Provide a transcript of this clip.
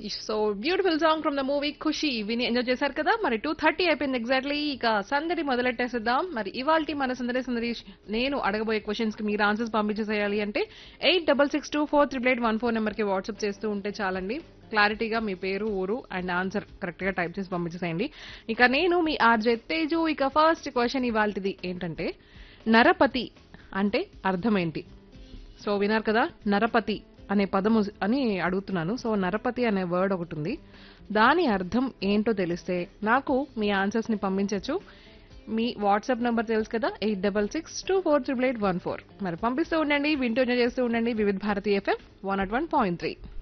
so beautiful song from the movie Kushi విని enjoy చేశారు కదా మరి టూ థర్టీ అయిపోయింది ఎగ్జాక్ట్లీ ఇక సందడి మొదలెట్టేసేద్దాం మరి ఇవాళ మన సందడి సందడి నేను అడగబోయే క్వశ్చన్స్ కి మీరు ఆన్సర్స్ పంపించేసేయాలి అంటే eight double six two four triple eight one four number కి వాట్సాప్ చేస్తూ ఉంటే చాలండి క్లారిటీగా మీ పేరు ఊరు అండ్ ఆన్సర్ కరెక్ట్ గా టైప్ చేసి పంపించేసేయండి ఇక నేను మీ ఆర్జే తేజు ఇక ఫస్ట్ క్వశ్చన్ ఇవాళది ఏంటంటే నరపతి అంటే అర్థం ఏంటి సో విన్నారు కదా నరపతి అనే పదము అని అడుగుతున్నాను సో నరపతి అనే వర్డ్ ఒకటి ఉంది దాని అర్థం ఏంటో తెలిస్తే నాకు మీ ఆన్సర్స్ ని పంపించవచ్చు మీ వాట్సాప్ నంబర్ తెలుసు కదా eight double six two four triple eight one four మరి పంపిస్తూ ఉండండి వింటూ ఎంజాయ్ చేస్తూ ఉండండి Vividh Bharati FM one at one point three